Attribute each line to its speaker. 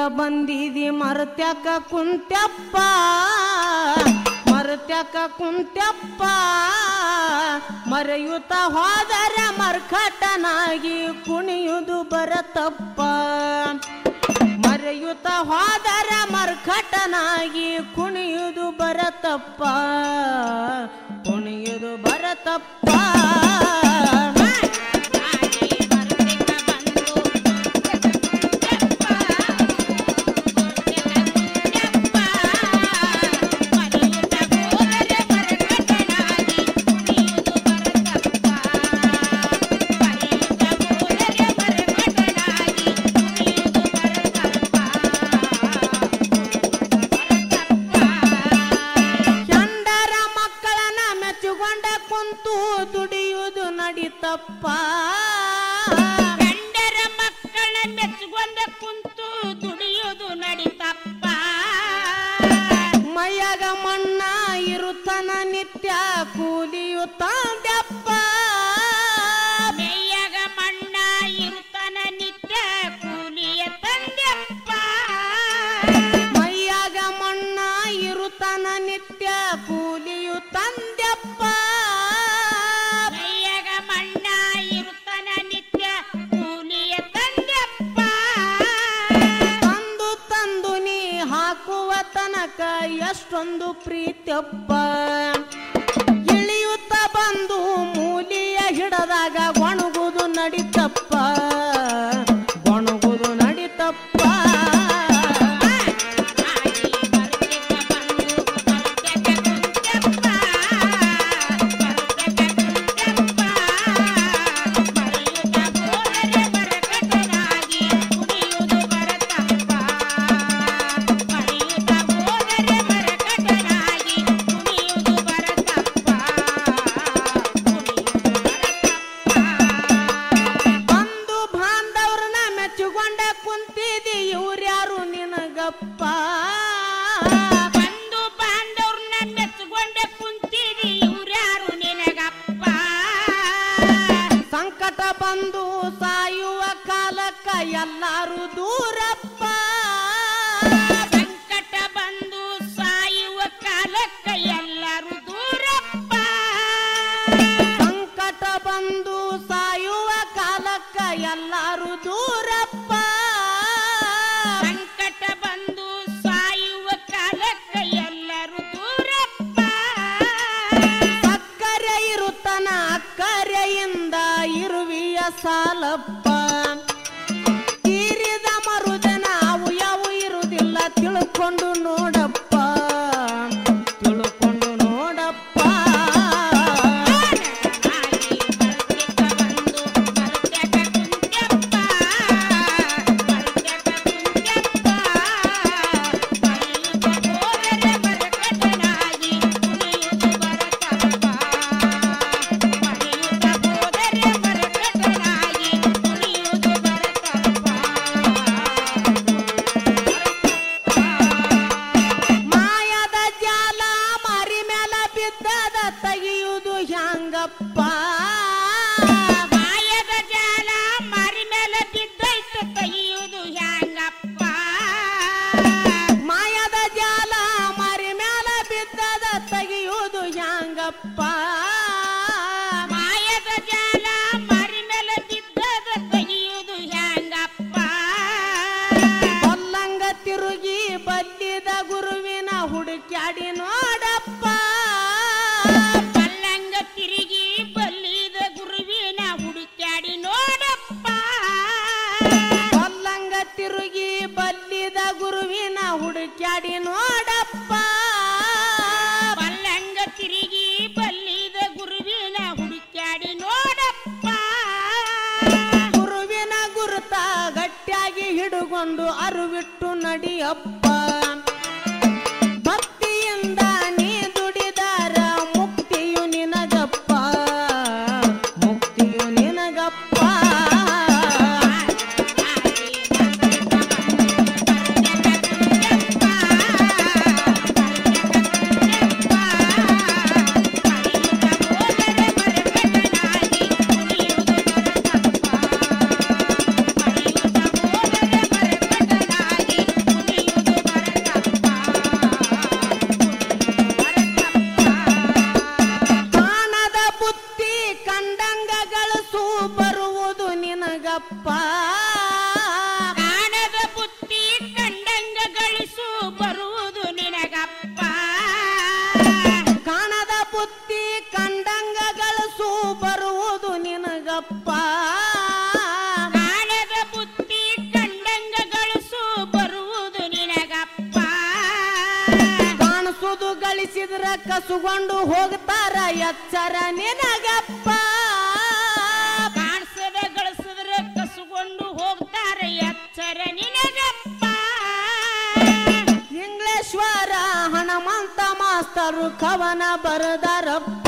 Speaker 1: ಬಂದಿದಿ ಮರತ್ಯಾಕ ಕುಂತ್ಯಪ್ಪ ಮರತ್ಯಾಕ ಕುಂತ್ಯಪ್ಪ ಮರೆಯುತ್ತ ಹೋದರ ಮರ್ಕಟನಾಗಿ ಕುಣಿಯುವುದು ಬರತಪ್ಪ ಮರೆಯುತ್ತ ಹೋದರ ಮರ್ಕಟನಾಗಿ ಕುಣಿಯುವುದು ಬರತಪ್ಪ ಕುಣಿಯುವುದು ಬರತಪ್ಪ ಚಂಡರ ಮಕ್ಕಳನ್ನ ಮೆಚ್ಚುಕೊಂಡ ಕುಂತು ದುಡಿಯುವುದು ನಡಿತಪ್ಪ
Speaker 2: ಗಂಡರ ಮಕ್ಕಳ ಮೆಚ್ಚುಕೊಂಡ ಕುಂತು ದುಡಿಯುವುದು ನಡಿತಪ್ಪ
Speaker 1: ಮೈಯಾಗ ಮಣ್ಣ ಇರುತ್ತನ ನಿತ್ಯ ಕೂಲಿಯು ತಂದೆಪ್ಪ
Speaker 2: ಮೇಯಗ ಮಣ್ಣ ಇರುತ್ತಾನ ನಿತ್ಯ ಕೂಲಿಯ ತಂದೆಪ್ಪ
Speaker 1: ಮೈಯಾಗ ಮಣ್ಣ ಇರುತ್ತನ ನಿತ್ಯ ಕೂಲಿಯು ತಂದೆಪ್ಪ
Speaker 2: ಮೇಯಗ ಮಣ್ಣ ಇರುತ್ತಾನ ನಿತ್ಯ ಕೂಲಿಯ ತಂದೆಪ್ಪ
Speaker 1: ತಂದು ತಂದು ನೀ ಹಾಕುವ ತನಕ ಎಷ್ಟೊಂದು ಪ್ರೀತಿಯಪ್ಪ ಇಳಿಯುತ್ತ ಬಂದು ಮೂಲಿಯ ಹಿಡದಾಗ ಒಣಗುದು ನಡಿತಪ್ಪ ಒಣಗುದು ನಡಿತಪ್ಪ ಬಂದು ಬಾಂಧವ್ರನ್ನ ಮೆಚ್ಚುಕೊಂಡ ಕುಂತಿದಿ ಇವ್ರ್ಯಾರು ನಿನಗಪ್ಪ
Speaker 2: ಬಂದು ಬಾಂಧವ್ರನ್ನ ಮೆಚ್ಕೊಂಡ ಕುಂತಿದಿ ಇವ್ರ್ಯಾರು ನಿನಗಪ್ಪ
Speaker 1: ಸಂಕಟ ಬಂದು ಸಾಯುವ ಕಾಲಕ್ಕ ಎಲ್ಲಾರು ದೂರಪ್ಪ
Speaker 2: ಸಂಕಟ ಬಂದು ಸಾಯುವ ಕಾಲಕ್ಕ ಎಲ್ಲರೂ ದೂರಪ್ಪ
Speaker 1: ಸಂಕಟ ಬಂದು ಸಾಯುವ ಕಾಲಕ್ಕ ಎಲ್ಲಾರು ದೂರಪ್ಪ
Speaker 2: ಸಂಕಟ ಬಂದು ಸಾಯುವ ಕಾಲಕ್ಕ ಎಲ್ಲರೂ ದೂರಪ್ಪ
Speaker 1: ಸಕ್ಕರೆ ಇರುತ್ತನ ಅಕ್ಕರೆಯಿಂದ ಇರುವಿಯ ಸಾಲಪ್ಪ ತೀರಿದ ಮರುದನ ಅವು ಯಾವ ಇರುವುದಿಲ್ಲ ತಿಳ್ಕೊಂಡು ನೋಡಪ್ಪ ತಿಳ್ಕೊಂಡು ನೋಡಪ್ಪ ಮಾಯದ ಜಾಲ ಮರಿ ಮೇಲ ಬಿದ್ದದ ತೆಗೆಯುವುದು ಹ್ಯಾಂಗಪ್ಪ
Speaker 2: ಮಾಯದ ಜಾಲ ಮರಿ ಮೇಲೆ ಬಿದ್ದೈತೆ ತೆಗೆಯುವುದು ಹ್ಯಾಂಗಪ್ಪ
Speaker 1: ಮಾಯದ ಜಾಲ ಮರಿ ಮೇಲ ಬಿದ್ದದ ತೆಗೆಯುವುದು ಹ್ಯಾಂಗಪ್ಪ
Speaker 2: ಮಾಯದ ಜಾಲ ಮರಿ ಮೇಲೆ ಬಿದ್ದದ ತೆಗೆಯುವುದು ಹ್ಯಾಂಗಪ್ಪ
Speaker 1: ಕೊಲ್ಲಂಗ ತಿರುಗಿ ಬಲ್ಲಿದ ಗುರುವಿನ ಹುಡುಕ್ಯಾಡಿ ನೋಡಪ್ಪ
Speaker 2: ಪಲ್ಲಂಗ ತಿರುಗಿ ಬಲ್ಲಿದ ಗುರುವಿನ ಹುಡುಕ್ಯಾಡಿ ನೋಡಪ್ಪ
Speaker 1: ಕೊಲ್ಲಂಗ ತಿರುಗಿ ಬಲ್ಲಿದ ಗುರುವಿನ ಹುಡುಕ್ಯಾಡಿ ನೋಡಪ್ಪ
Speaker 2: ಪಲ್ಲಂಗ ತಿರುಗಿ ಬಲ್ಲಿದ ಗುರುವಿನ ಹುಡುಕ್ಯಾಡಿ ನೋಡಪ್ಪ
Speaker 1: ಗುರುವಿನ ಗುರುತ ಗಟ್ಟಿಯಾಗಿ ಹಿಡುಕೊಂಡು ಅರುವಿಟ್ಟು ನಡಿಯಪ್ಪ ಭಕ್ತಿಯಿಂದ ನೀ ದುಡಿದಾರ ಮುಕ್ತಿಯು ನಿನಗಪ್ಪ ಮುಕ್ತಿಯು ನಿನಗಪ್ಪ
Speaker 2: ಬರುವುದು ನಿನಗಪ್ಪ
Speaker 1: ಕಾಣದ ಬುತ್ತಿ ಕಂಡಂಗ ಗಳಸು ಬರುವುದು ನಿನಗಪ್ಪ
Speaker 2: ಕಾಣದ ಬುದ್ಧಿ ಕಂಡಂಗ ಗಳಿಸು ಬರುವುದು ನಿನಗಪ್ಪ
Speaker 1: ಕಾಣಿಸುದು ಗಳಿಸಿದ್ರ ಕಸುಗೊಂಡು ಹೋಗ್ತಾರ ಎಚ್ಚರ ನಿನಗಪ್ಪ
Speaker 2: ಕಾಣಿಸದ ಗಳಿಸಿದ್ರೆ ಕಸುಕೊಂಡು ಹೋಗ್ತಾರೆ ಎಚ್ಚರ ನಿನಗಪ್ಪ
Speaker 1: ಇಂಗ್ಲೇಶ್ವರ ಹನುಮಂತ ಮಾಸ್ತರು ಕವನ ಬರದಾರಪ್ಪ